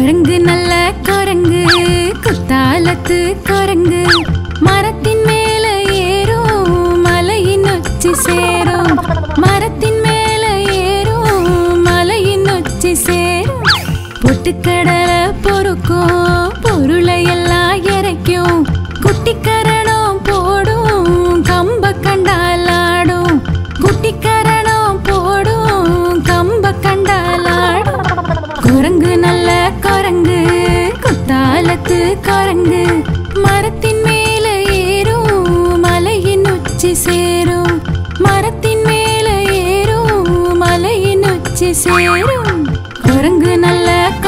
குரங்கு நல்ல குரங்கு குத்தாலத்து குரங்கு மரத்தின் மேல ஏறும் மலையின் உச்சி சேரும் மரத்தின் மேல ஏறும் மலையின் உச்சி சேரும் பொட்டுக்கடலை பொறுக்கும் பொருளை எல்லாம் இறைக்கும் குட்டிக்கரணம் போடும் கம்ப கண்டாலாடும் குட்டிக்கரணம் போடும் கம்ப கண்டாலாடும் குரங்கு நல்ல குரங்கு குத்தாலத்து குரங்கு மரத்தின் மேல ஏறும் மலையின் உச்சி சேரும் மரத்தின் மேல ஏறும் மலையின் உச்சி சேரும் குரங்கு நல்ல